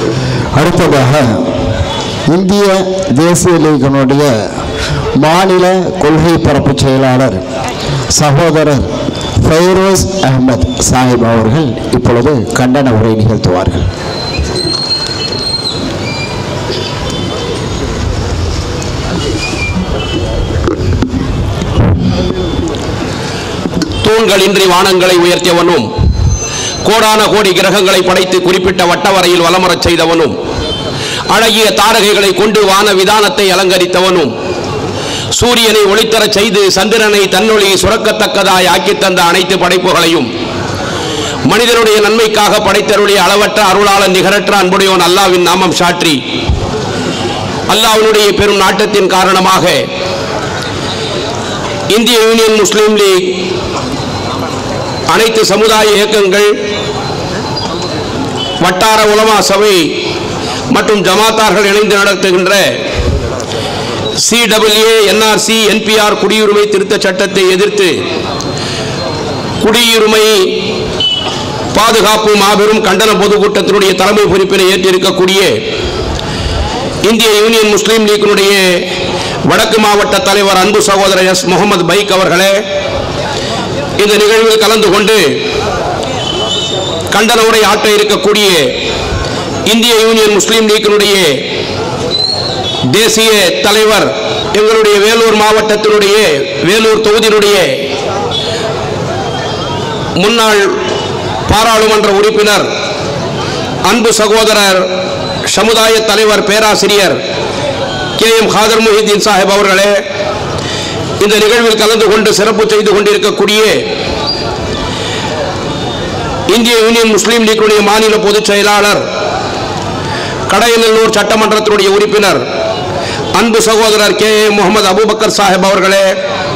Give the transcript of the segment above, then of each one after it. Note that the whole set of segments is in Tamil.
அடுத்ததாக இந்திய தேசிய லீகினுடைய மாநில கொள்கை பரப்பு செயலாளர் சகோதரர் ஃபைரோஸ் அஹ்மத் சாஹிப் அவர்கள் இப்பொழுது கண்டன உரை நிகழ்த்துவார்கள் தூண்களின்றி வானங்களை உயர்த்தியவனும் கோடான கோடி கிரகங்களை படைத்து குறிப்பிட்ட வட்டவரையில் வலமரச் செய்தவனும் அழகிய தாரகைகளை கொண்டு வான விதானத்தை அலங்கரித்தவனும் சூரியனை ஒளித்தரச் செய்து சந்திரனை தன்னொளி சுரக்கத்தக்கதாய் ஆக்கித் தந்த அனைத்து படைப்புகளையும் மனிதனுடைய நன்மைக்காக படைத்தருடைய அளவற்ற அருளாளன் நிகரற்ற அன்புடையோன் அல்லாவின் நாமம் சாற்றி அல்லாஹ்வினுடைய பெரும் நாட்டத்தின் காரணமாக இந்திய யூனியன் முஸ்லீம் லீக் அனைத்து சமுதாய இயக்கங்கள் வட்டார உலமா சபை மற்றும் ஜமாத்தார்கள் இணைந்து நடத்துகின்ற சிடபிள்யூ என்ஆர்சி என்பிஆர் குடியுரிமை திருத்தச் சட்டத்தை எதிர்த்து குடியுரிமை பாதுகாப்பு மாபெரும் கண்டன பொதுக்கூட்டத்தினுடைய தலைமை பொறுப்பினை ஏற்றிருக்கக்கூடிய இந்திய யூனியன் முஸ்லீம் லீக்கினுடைய வடக்கு மாவட்ட தலைவர் அன்பு சகோதரர் எஸ் முகமது பைக் அவர்களே இந்த நிகழ்வில் கலந்து கொண்டு கண்டன உரை ஆற்ற இருக்கக்கூடிய இந்திய யூனியன் முஸ்லீம் லீக்கினுடைய தேசிய தலைவர் எங்களுடைய வேலூர் மாவட்டத்தினுடைய வேலூர் தொகுதியினுடைய முன்னாள் பாராளுமன்ற உறுப்பினர் அன்பு சகோதரர் சமுதாய தலைவர் பேராசிரியர் கே எம் ஹாதர் முஹிதீன் சாஹிப் அவர்களே இந்த நிகழ்வில் கலந்து கொண்டு சிறப்பு செய்து கொண்டிருக்கக்கூடிய இந்திய யூனியன் முஸ்லீம் லீக்குடைய மாநில பொதுச் செயலாளர் கடையநல்லூர் சட்டமன்றத்தினுடைய உறுப்பினர் அன்பு சகோதரர் கே ஏ முகமது அபூபக்கர் சாஹிப் அவர்களே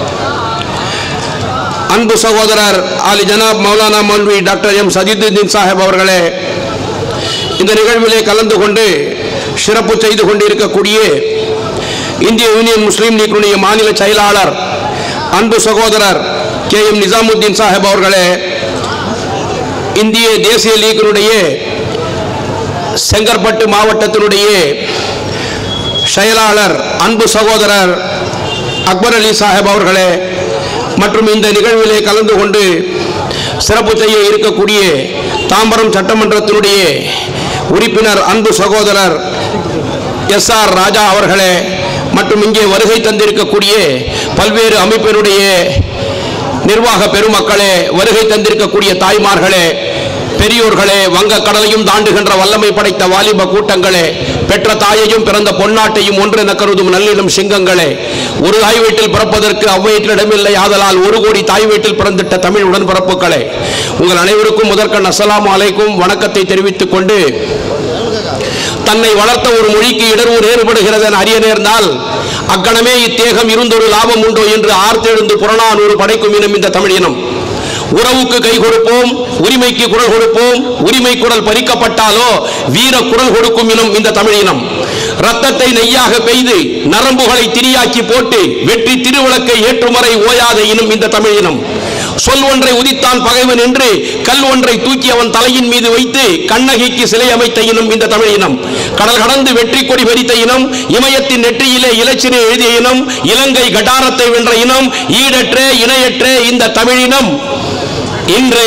அன்பு சகோதரர் அலி ஜனாப் மௌலானா மௌல்வி டாக்டர் எம் சஜிதுddin சாஹிப் அவர்களே இந்த நிகழ்விலே கலந்து கொண்டு சிறப்பு செய்து கொண்டிருக்கக்கூடிய இந்திய யூனியன் முஸ்லீம் லீக்குடைய மாநில செயலாளர் அன்பு சகோதரர் கே எம் நிசாமுத்தீன் சாஹிப் அவர்களே இந்திய தேசிய லீக்கினுடைய செங்கற்பட்டு மாவட்டத்தினுடைய செயலாளர் அன்பு சகோதரர் அக்பர் அலி சாஹிப் அவர்களே மற்றும் இந்த நிகழ்விலே கலந்து கொண்டு சிறப்பு செய்ய இருக்கக்கூடிய தாம்பரம் சட்டமன்றத்தினுடைய உறுப்பினர் அன்பு சகோதரர் எஸ் ஆர் ராஜா அவர்களே மற்றும் இங்கே வருகை தந்திருக்கக்கூடிய பல்வேறு அமைப்பினுடைய நிர்வாக பெருமக்களே வருகை தந்திருக்கக்கூடிய தாய்மார்களே பெரியோர்களே வங்க கடலையும் தாண்டுகின்ற வல்லமை படைத்த வாலிப கூட்டங்களே பெற்ற தாயையும் பிறந்த பொன்னாட்டையும் ஒன்றென கருதும் நல்லிடம் சிங்கங்களே ஒரு தாய் வீட்டில் பிறப்பதற்கு அவ்வயிற்றில் இடமில்லை ஆதலால் ஒரு கோடி தாய் வீட்டில் பிறந்திட்ட தமிழ் உடன்பிறப்புகளே உங்கள் அனைவருக்கும் முதற்கண் அஸ்ஸலாமு அலைக்கும் வணக்கத்தை தெரிவித்துக் கொண்டு தன்னை வளர்த்த ஒரு மொழிக்கு இடர்வு ஏற்படுகிறது என அறிய நேர்ந்தால் அக்கணமே இத்தேகம் இருந்தொரு லாபம் உண்டோ என்று ஆர்த்தெழுந்து புறநானூறு படைக்கும் இனம் இந்த தமிழ் இனம் உறவுக்கு கை கொடுப்போம் உரிமைக்கு குரல் கொடுப்போம் உரிமை குரல் பறிக்கப்பட்டாலோ வீர குரல் கொடுக்கும் இனம் இந்த தமிழ் இனம் ரத்தத்தை நெய்யாக பெய்து நரம்புகளை திரியாக்கி போட்டு வெற்றி திருவிளக்கை ஏற்றுமறை ஓயாத இனம் இந்த தமிழ் இனம் சொல் ஒன்றை உதித்தான் பகைவன் என்று கல் ஒன்றை தூக்கி அவன் தலையின் மீது வைத்து கண்ணகிக்கு சிலை அமைத்த இனம் இந்த தமிழ் இனம் கடல் கடந்து வெற்றி கொடி பறித்த இனம் இமயத்தின் நெற்றியிலே இலச்சினை எழுதிய இனம் இலங்கை கடாரத்தை வென்ற இனம் ஈடற்ற இணையற்ற இந்த தமிழினம் இன்று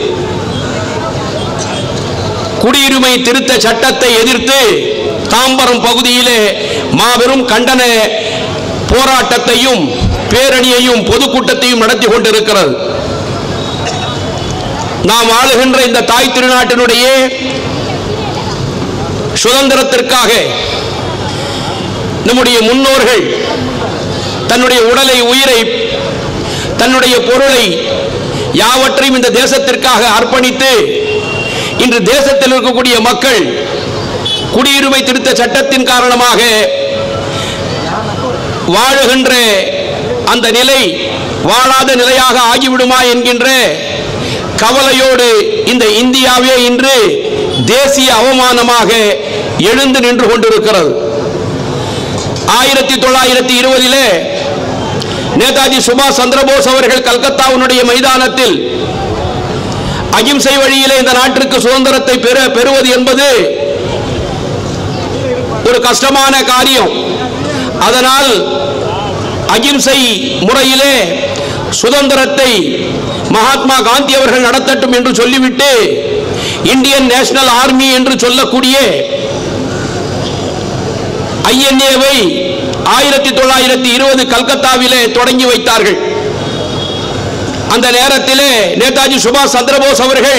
குடியுரிமை திருத்த சட்டத்தை எதிர்த்து தாம்பரம் பகுதியிலே மாபெரும் கண்டன போராட்டத்தையும் பேரணியையும் பொதுக்கூட்டத்தையும் நடத்தி கொண்டிருக்கிறது நாம் ஆளுகின்ற இந்த தாய் திருநாட்டினுடைய சுதந்திரத்திற்காக நம்முடைய முன்னோர்கள் தன்னுடைய உடலை உயிரை தன்னுடைய பொருளை யாவற்றையும் இந்த தேசத்திற்காக அர்ப்பணித்து இன்று தேசத்தில் இருக்கக்கூடிய மக்கள் குடியுரிமை திருத்த சட்டத்தின் காரணமாக வாழுகின்ற அந்த நிலை வாழாத நிலையாக ஆகிவிடுமா என்கின்ற கவலையோடு இந்த இந்தியாவே இன்று தேசிய அவமானமாக எழுந்து நின்று கொண்டிருக்கிறது ஆயிரத்தி தொள்ளாயிரத்தி இருபதிலே நேதாஜி சுபாஷ் சந்திரபோஸ் அவர்கள் கல்கத்தாவினுடைய மைதானத்தில் அகிம்சை வழியிலே இந்த நாட்டிற்கு சுதந்திரத்தை பெற பெறுவது என்பது ஒரு கஷ்டமான காரியம் அதனால் அகிம்சை முறையிலே சுதந்திரத்தை மகாத்மா காந்தி அவர்கள் நடத்தட்டும் என்று சொல்லிவிட்டு இந்தியன் நேஷனல் ஆர்மி என்று சொல்லக்கூடிய ஐஎன்ஏவை ஆயிரத்தி தொள்ளாயிரத்தி இருபது கல்கத்தாவிலே தொடங்கி வைத்தார்கள் அந்த நேரத்திலே நேதாஜி சுபாஷ் சந்திரபோஸ் அவர்கள்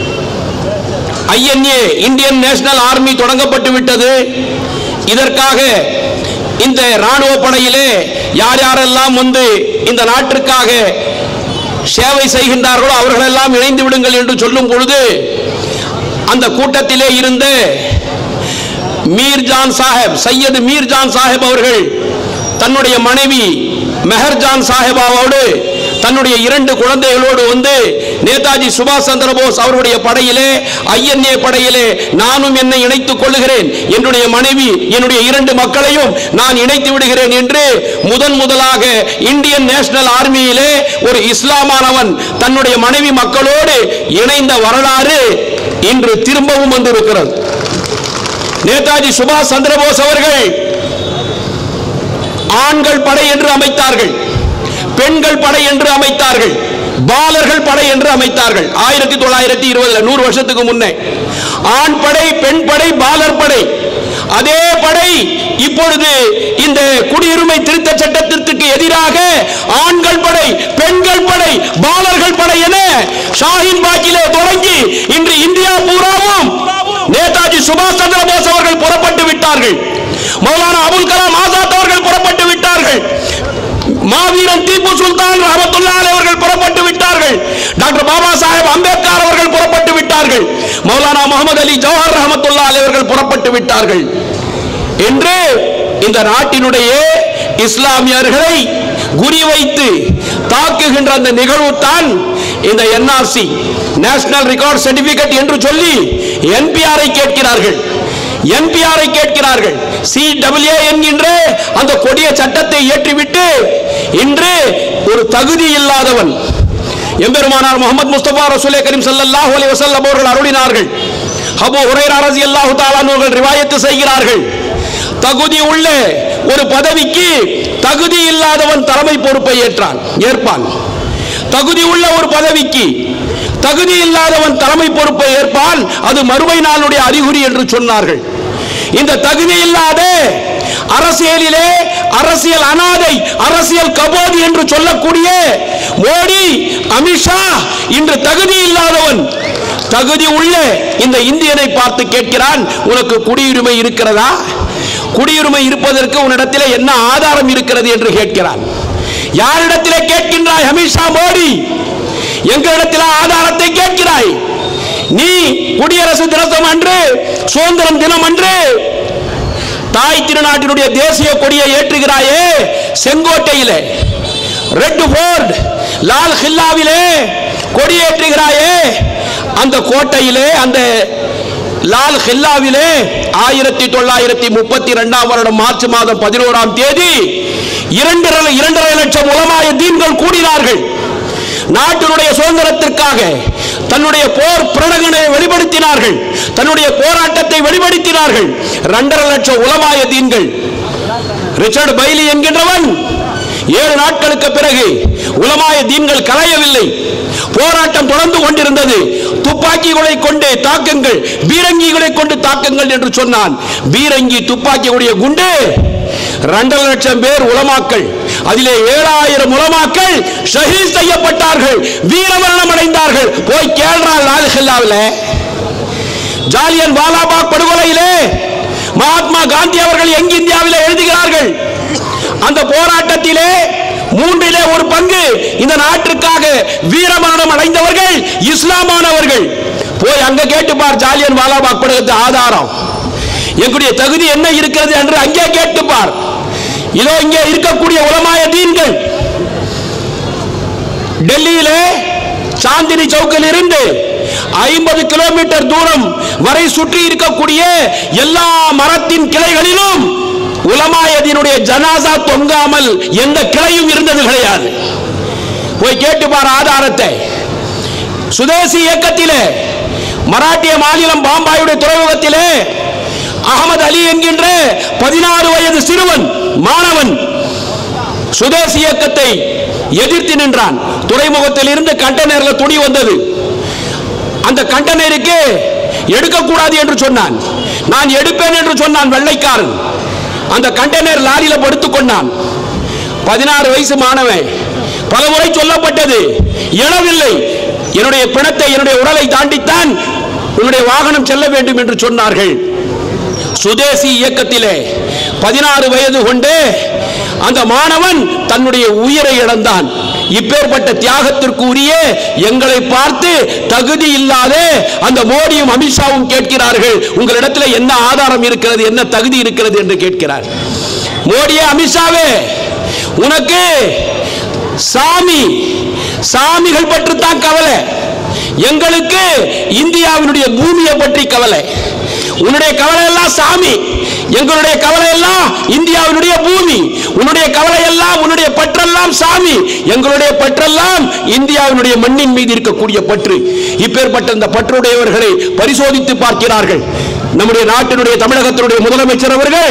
ஐஎன்ஏ இந்தியன் நேஷனல் ஆர்மி தொடங்கப்பட்டு விட்டது இதற்காக இந்த ராணுவ படையிலே யார் யாரெல்லாம் வந்து இந்த நாட்டிற்காக சேவை செய்கின்றார்களோ அவர்களெல்லாம் இணைந்து விடுங்கள் என்று சொல்லும் பொழுது அந்த கூட்டத்திலே இருந்த மீர்ஜான் சாஹிப் சையது மீர்ஜான் சாஹிப் அவர்கள் தன்னுடைய மனைவி மெஹர்ஜான் சாஹிபாவோடு தன்னுடைய இரண்டு குழந்தைகளோடு வந்து நேதாஜி சுபாஷ் சந்திர போஸ் அவருடைய படையிலே ஐஎன்ஏ படையிலே நானும் என்னை இணைத்துக் கொள்ளுகிறேன் என்னுடைய மனைவி என்னுடைய இரண்டு மக்களையும் நான் இணைத்து விடுகிறேன் என்று முதன் முதலாக இந்தியன் நேஷனல் ஆர்மியிலே ஒரு இஸ்லாமானவன் தன்னுடைய மனைவி மக்களோடு இணைந்த வரலாறு இன்று திரும்பவும் வந்திருக்கிறது நேதாஜி சுபாஷ் சந்திரபோஸ் அவர்கள் ஆண்கள் படை என்று அமைத்தார்கள் பெண்கள் படை என்று அமைத்தார்கள் பாலர்கள் படை என்று அமைத்தார்கள் ஆயிரத்தி தொள்ளாயிரத்தி இருபதுல நூறு வருஷத்துக்கு முன்னே ஆண் படை பெண் படை பாலர் படை அதே படை இப்பொழுது இந்த குடியுரிமை திருத்த சட்டத்திற்கு எதிராக ஆண்கள் படை பெண்கள் படை பாலர்கள் படை என ஷாஹின் பாக்கிலே தொடங்கி இன்று இந்தியா பூராவும் நேதாஜி சுபாஷ் சந்திர போஸ் அவர்கள் புறப்பட்டு விட்டார்கள் மௌலானா அபுல் கலாம் ஆசாத் அவர்கள் புறப்பட்டு விட்டார்கள் மாவீரன் திப்பு சுல்தான் ரஹமத்துல்லா அலைஹி அவர்கள் புறப்பட்டு விட்டார்கள் டாக்டர் பாபா சாஹேப் அம்பேத்கர் அவர்கள் புறப்பட்டு விட்டார்கள் மௌலானா முகமது அலி ஜவஹர் ரஹமத்துல்லா அலைஹி அவர்கள் புறப்பட்டு விட்டார்கள் என்று இந்த நாட்டினுடைய இஸ்லாமியர்களை குறிவைத்து தாக்குகின்ற அந்த நிகழ்வு தான் இந்த என்ஆர்சி நேஷனல் ரெக்கார்ட் சர்டிபிகேட் என்று சொல்லி என்பிஆரை கேட்கிறார்கள் என்பிஆரை கேட்கிறார்கள் சி டபிள்யூ என்கின்ற அந்த கொடிய சட்டத்தை ஏற்றிவிட்டு இன்று ஒரு தகுதி இல்லாதவன் எம்பெருமானார் முகமது முஸ்தபா ரசூலே கரீம் ஸல்லல்லாஹு அலைஹி வஸல்லம் அவர்கள் அருளினார்கள் அபூ ஹுரைரா ரலியல்லாஹு தஆலா அவர்கள் ரிவாயத்து செய்கிறார்கள் தகுதி உள்ள ஒரு பதவிக்கு தகுதி இல்லாதவன் தலைமை பொறுப்பை ஏற்றான் ஏற்பான் தகுதி உள்ள ஒரு பதவிக்கு தகுதி இல்லாதவன் தலைமை பொறுப்பை ஏற்பான் அது மறுமை நாளுடைய அறிகுறி என்று சொன்னார்கள் இந்த தகுதி இல்லாத அரசியலிலே அரசியல் அனாதை அரசியல் கபோதி என்று சொல்லக்கூடிய மோடி அமித்ஷா இன்று தகுதி இல்லாதவன் தகுதி உள்ள இந்த இந்தியனை பார்த்து கேட்கிறான் உனக்கு குடியுரிமை இருக்கிறதா குடியுரிமை இருப்பதற்கு உன்னிடத்தில் என்ன ஆதாரம் இருக்கிறது என்று கேட்கிறான் யாரிடத்திலே கேட்கின்றாய் அமித்ஷா மோடி எங்களிடத்தில் ஆதாரத்தை கேட்கிறாய் நீ குடியரசு தினம் அன்று சுதந்திரம் தினம் அன்று தாய் திருநாட்டினுடைய தேசிய கொடியை ஏற்றுகிறாயே செங்கோட்டையிலே ரெட் போர்ட் லால் ஹில்லாவிலே கொடியேற்றுகிறாயே அந்த கோட்டையிலே அந்த லால் ஹில்லாவிலே ஆயிரத்தி தொள்ளாயிரத்தி முப்பத்தி ரெண்டாம் வருடம் மார்ச் மாதம் பதினோராம் தேதி இரண்டரை இரண்டரை லட்சம் உலமாய தீன்கள் கூடினார்கள் நாட்டினுடைய சுதந்திரத்திற்காக தன்னுடைய போர் பிரணகனை வெளிப்படுத்தினார்கள் தன்னுடைய போராட்டத்தை வெளிப்படுத்தினார்கள் இரண்டரை லட்சம் உலமாய தீன்கள் ரிச்சர்ட் பைலி என்கின்றவன் ஏழு நாட்களுக்கு பிறகு உலமாய தீன்கள் கலையவில்லை போராட்டம் தொடர்ந்து கொண்டிருந்தது துப்பாக்கிகளை கொண்டு தாக்குங்கள் பீரங்கிகளை கொண்டு தாக்குங்கள் என்று சொன்னான் பீரங்கி துப்பாக்கியுடைய குண்டு இரண்டரை லட்சம் பேர் உலமாக்கள் அதிலே ஏழாயிரம் உலமாக்கள் ஷஹீத் செய்யப்பட்டார்கள் வீரமரணம் அடைந்தார்கள் போய் கேள்றால் லால்ஹில்லாவில் ஜாலியன் வாலாபாக் படுகொலையிலே மகாத்மா காந்தி அவர்கள் எங்கு இந்தியாவில் எழுதுகிறார்கள் அந்த போராட்டத்திலே மூன்றிலே ஒரு பங்கு இந்த நாட்டிற்காக வீரமரணம் அடைந்தவர்கள் இஸ்லாமானவர்கள் போய் அங்க கேட்டுப்பார் ஜாலியன் வாலாபாக் படுகத்து ஆதாரம் எங்களுடைய தகுதி என்ன இருக்கிறது என்று அங்கே கேட்டுப்பார் இதோ இங்கே இருக்கக்கூடிய உலமாய தீன்கள் டெல்லியிலே சாந்தினி சவுக்கில் இருந்து ஐம்பது கிலோமீட்டர் தூரம் வரை சுற்றி இருக்கக்கூடிய எல்லா மரத்தின் கிளைகளிலும் உலமாயதினுடைய ஜனாசா தொங்காமல் எந்த கிளையும் இருந்தது கிடையாது போய் கேட்டுப்பார் ஆதாரத்தை சுதேசி இயக்கத்திலே மராட்டிய மாநிலம் பாம்பாயுடைய துறைமுகத்திலே அகமது அலி என்கின்ற பதினாறு வயது சிறுவன் மாணவன் சுதேசி இயக்கத்தை எதிர்த்து நின்றான் துறைமுகத்தில் இருந்து கண்டெய்னர்ல துணி வந்தது அந்த கண்டெய்னருக்கு எடுக்கக்கூடாது என்று சொன்னான் நான் எடுப்பேன் என்று சொன்னான் வெள்ளைக்காரன் அந்த கண்டெய்னர் லாரியில படுத்துக் கொண்டான் பதினாறு வயசு மாணவன் பலமுறை சொல்லப்பட்டது எழவில்லை என்னுடைய பிணத்தை என்னுடைய உடலை தாண்டித்தான் உன்னுடைய வாகனம் செல்ல வேண்டும் என்று சொன்னார்கள் சுதேசி இயக்கத்திலே பதினாறு வயது கொண்டு அந்த மாணவன் தன்னுடைய உயிரை இழந்தான் இப்பேற்பட்ட தியாகத்திற்கு உரிய எங்களை பார்த்து தகுதி இல்லாத அந்த மோடியும் அமித்ஷாவும் கேட்கிறார்கள் உங்களிடத்தில் என்ன ஆதாரம் இருக்கிறது என்ன தகுதி இருக்கிறது என்று கேட்கிறார் மோடியே அமித்ஷாவே உனக்கு சாமி சாமிகள் பற்றி தான் கவலை எங்களுக்கு இந்தியாவினுடைய பூமியை பற்றி கவலை உன்னுடைய கவலை எல்லாம் சாமி எங்களுடைய கவலை எல்லாம் இந்தியாவினுடைய பூமி உன்னுடைய கவலை எல்லாம் உன்னுடைய பற்றெல்லாம் சாமி எங்களுடைய பற்றெல்லாம் இந்தியாவினுடைய மண்ணின் மீது இருக்கக்கூடிய பற்று இப்பேற்பட்ட இந்த பற்றுடையவர்களை பரிசோதித்து பார்க்கிறார்கள் நம்முடைய நாட்டினுடைய தமிழகத்தினுடைய முதலமைச்சர் அவர்கள்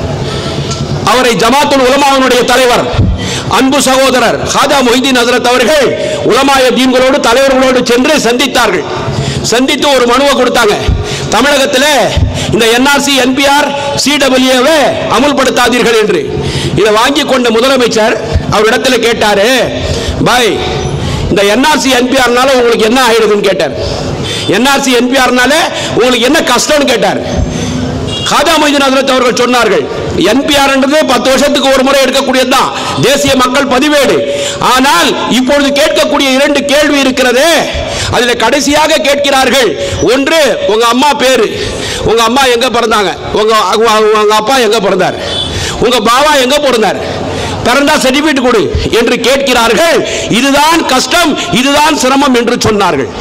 அவரை ஜமாத்துல் உலமாவினுடைய தலைவர் அன்பு சகோதரர் ஹாஜா மொஹிதீன் ஹசரத் அவர்கள் உலமாய தீன்களோடு தலைவர்களோடு சென்று சந்தித்தார்கள் சந்தித்து ஒரு மனுவை கொடுத்தாங்க தமிழகத்தில் இந்த என்ஆர்சி என்பிஆர் சிடபிள்யூவை அமுல்படுத்தாதீர்கள் என்று இதை வாங்கி கொண்ட முதலமைச்சர் அவரிடத்தில் கேட்டாரு பாய் இந்த என்ஆர்சி என்பிஆர்னால உங்களுக்கு என்ன ஆயிடுதுன்னு கேட்டார் என்ஆர்சி என்பிஆர்னால உங்களுக்கு என்ன கஷ்டம்னு கேட்டார் காஜா மொய்தீன் ஹசரத் அவர்கள் சொன்னார்கள் என்பிஆர் என்றது பத்து வருஷத்துக்கு ஒரு முறை எடுக்கக்கூடியது தான் தேசிய மக்கள் பதிவேடு ஆனால் இப்பொழுது கேட்கக்கூடிய இரண்டு கேள்வி இருக்கிறது அதுல கடைசியாக கேட்கிறார்கள் ஒன்று உங்க அம்மா பேரு உங்க அம்மா எங்க பிறந்தாங்க உங்க உங்க- உங்க அப்பா எங்க பிறந்தார் உங்க பாவா எங்க பிறந்தார் பிறந்தா சர்டிபிகேட் கொடு என்று கேட்கிறார்கள் இதுதான் கஷ்டம் இதுதான் சிரமம் என்று சொன்னார்கள்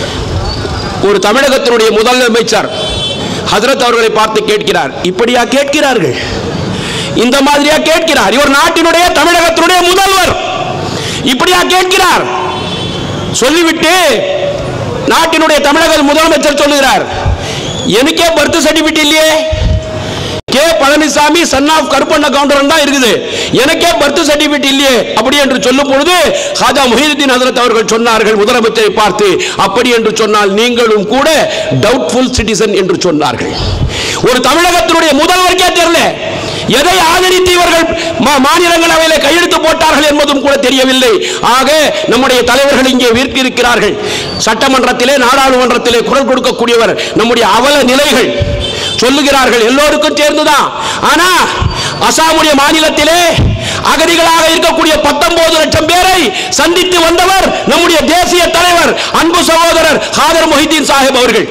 ஒரு தமிழகத்தினுடைய முதலமைச்சர் ஹஜரத் அவர்களை பார்த்து கேட்கிறார் இப்படியா கேட்கிறார்கள் இந்த மாதிரியா கேட்கிறார் இவர் நாட்டினுடைய தமிழகத்தினுடைய முதல்வர் இப்படியா கேட்கிறார் சொல்லிவிட்டு நாட்டினுடைய தமிழக முதலமைச்சர் சொல்லுகிறார் எனக்கே பர்த் சர்டிபிகேட் இல்லையே K Palaniswami son of Karuppanna கவுண்டரன் தான் இருக்குது எனக்கே பர்த் சர்டிபிகேட் இல்லையே அப்படி என்று சொல்லும் பொழுது ஹாஜா முஹிதுddin ஹசரத் அவர்கள் சொன்னார்கள் முதலமைச்சரை பார்த்து அப்படி என்று சொன்னால் நீங்களும் கூட டவுட்ஃபுல் சிட்டிசன் என்று சொன்னார்கள் ஒரு தமிழகத்தினுடைய முதல்வருக்கே தெரியல எதை ஆதரித்து இவர்கள் மா- மாநிலங்களவையில் கையெழுத்து போட்டார்கள் என்பதும் கூட தெரியவில்லை ஆக நம்முடைய தலைவர்கள் இங்கே வீர்த்திருக்கிறார்கள் சட்டமன்றத்திலே நாடாளுமன்றத்திலே குரல் கொடுக்கக்கூடியவர் நம்முடைய அவல நிலைகள் சொல்லுகிறார்கள் எல்லோருக்கும் சேர்ந்துதான் ஆனா அசாமுடைய மாநிலத்திலே அகதிகளாக இருக்கக்கூடிய பத்தொன்பது லட்சம் பேரை சந்தித்து வந்தவர் நம்முடைய தேசிய தலைவர் அன்பு சகோதரர் ஹாதர் மொஹிதீன் சாஹிப் அவர்கள்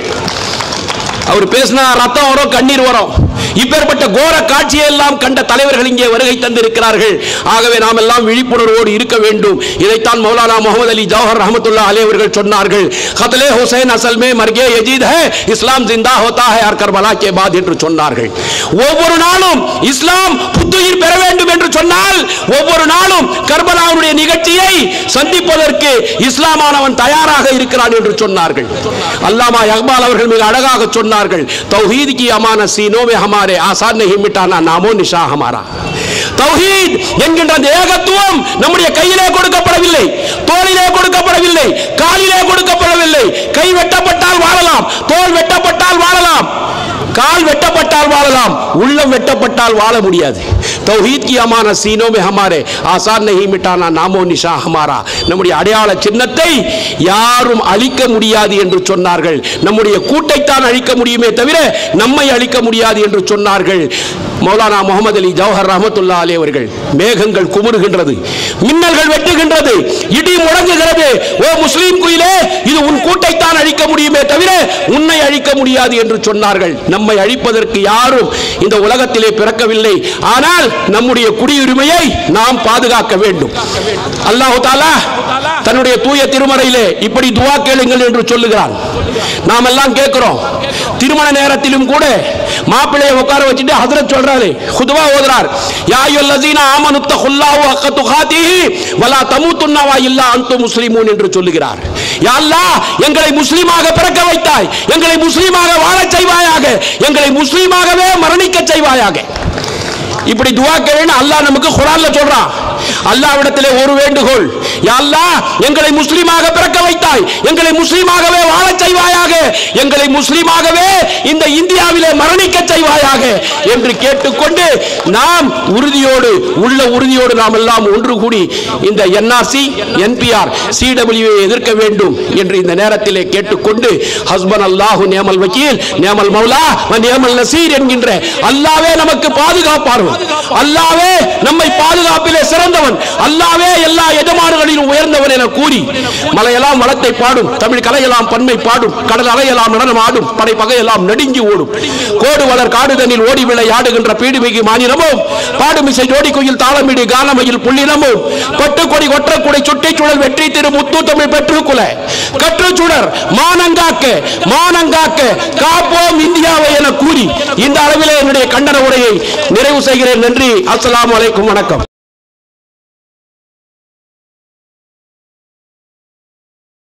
அவர் பேசினா ரத்தம் வரும் கண்ணீர் வரும் இப்பேற்பட்ட கோர காட்சியை எல்லாம் கண்ட தலைவர்கள் இங்கே வருகை தந்திருக்கிறார்கள் ஆகவே நாம் எல்லாம் விழிப்புணர்வோடு இருக்க வேண்டும் இதைத்தான் மௌலானா முகமது அலி ஜவஹர் ரஹமத்துல்லா அலி அவர்கள் சொன்னார்கள் கத்லே ஹுசைன் அசல் மே மர்கே யஜீத் ஹை இஸ்லாம் ஜிந்தா ஹோதா ஹை ஆர் கர்பலா கே பாத் என்று சொன்னார்கள் ஒவ்வொரு நாளும் இஸ்லாம் புத்துயிர் பெற வேண்டும் என்று சொன்னால் ஒவ்வொரு நாளும் கர்பலாவுடைய நிகழ்ச்சியை சந்திப்பதற்கு இஸ்லாமானவன் தயாராக இருக்கிறான் என்று சொன்னார்கள் அல்லாமா இக்பால் அவர்கள் மிக அழகாக சொன்னார்கள் தௌஹீத் கி அமான சீனோ மே ஹமாரே ஆசான் நஹி மிட்டானா நாமோ நிஷா ஹமாரா தௌஹீத் என்கின்ற அந்த ஏகத்துவம் நம்முடைய கையிலே கொடுக்கப்படவில்லை தோளிலே கொடுக்கப்படவில்லை காலிலே கொடுக்கப்படவில்லை கை வெட்டப்பட்டால் வாழலாம் தோல் வெட்டப்பட்டால் வாழலாம் கால் வெட்டப்பட்டால் வாழலாம் உள்ளம் வெட்டப்பட்டால் வாழ முடியாது தௌஹீத் கி அமான சீனோ மே ஹமாரே ஆசான் நஹி மிட்டானா நாமோ நிஷா ஹமாரா நம்முடைய அடையாள சின்னத்தை யாரும் அழிக்க முடியாது என்று சொன்னார்கள் நம்முடைய கூட்டைத்தான் அழிக்க முடியுமே தவிர நம்மை அழிக்க முடியாது என்று சொன்னார்கள் மௌலானா முகமது அலி ஜவஹர் ரஹமத்துல்லா அலி அவர்கள் மேகங்கள் குமுறுகின்றது மின்னல்கள் வெட்டுகின்றது இடி முழங்குகிறது ஓ முஸ்லீம் குயிலே இது உன் கூட்டைத்தான் அழிக்க முடியுமே தவிர உன்னை அழிக்க முடியாது என்று சொன்னார்கள் நம்மை அழிப்பதற்கு யாரும் இந்த உலகத்திலே பிறக்கவில்லை ஆனால் நம்முடைய குடியுரிமையை நாம் பாதுகாக்க வேண்டும் அல்லாஹு தாலா தன்னுடைய தூய திருமறையிலே இப்படி துவா கேளுங்கள் என்று சொல்லுகிறான் நாம் எல்லாம் கேட்கிறோம் திருமண நேரத்திலும் கூட மாப்பிள்ளையை உட்கார வச்சுட்டு ஹதரத் சொல்றாரு குதுவா ஓதுறார் யா அய்யுல்லதீன ஆமனு தகுல்லாஹு ஹக்க துகாத்திஹி வலா தமூத்துன்ன வா இல்லா அன்தும் முஸ்லிமூன் என்று சொல்லுகிறார் யா அல்லாஹ் எங்களை முஸ்லிமாக பிறக்க வைத்தாய் எங்களை முஸ்லிமாக வாழச் செய்வாயாக எங்களை முஸ்லீமாகவே மரணிக்க செய்வாயாக இப்படி துவா கேளுன்னு அல்லாஹ் நமக்கு குரான்ல சொல்றான் அல்லாஹ்விடத்திலே ஒரு வேண்டுகோள் யா அல்லாஹ் எங்களை முஸ்லீமாக பிறக்க வைத்தாய் எங்களை முஸ்லீமாகவே வாழச் செய்வாயாக எங்களை முஸ்லீமாகவே இந்த இந்தியாவிலே மரணிக்க செய்வாயாக என்று கேட்டுக்கொண்டு நாம் உறுதியோடு உள்ள உறுதியோடு நாம் எல்லாம் ஒன்று கூடி இந்த என்ஆர்சி என்பிஆர் சிடபிள்யூ எதிர்க்க வேண்டும் என்று இந்த நேரத்திலே கேட்டுக்கொண்டு ஹஸ்பன் அல்லாஹு நேமல் வக்கீல் நேமல் மௌலா வ நேமல் நசீர் என்கின்ற அல்லாவே நமக்கு பாதுகாப்பார்கள் அல்லாவே நம்மை பாதுகாப்பிலே சிறந்தவன் அல்லாவே எல்லா எஜமானர்களிலும் உயர்ந்தவன் என கூறி மலையெல்லாம் வளத்தை பாடும் தமிழ் கலையெல்லாம் பன்மை பாடும் கடல் அலையெல்லாம் நடனம் ஆடும் படை பகையெல்லாம் நடுங்கி ஓடும் கோடு வளர் காடுதனில் ஓடி விளையாடுகின்ற பீடுமிகு மாநிலமும் பாடுமிசை ஜோடி குயில் தாளமிடு கானமையில் புள்ளினமும் கொட்டுக்கொடி கொற்றக்குடை சுட்டை சுழல் வெற்றி திரு முத்து தமிழ் பெற்றுக்குல கற்றுச்சுடர் மானங்காக்க மானங்காக்க காப்போம் இந்தியாவை என கூறி இந்த அளவிலே என்னுடைய கண்டன உரையை நிறைவு செய்கிறேன் நன்றி அஸ்ஸலாமு அலைக்கும் வணக்கம்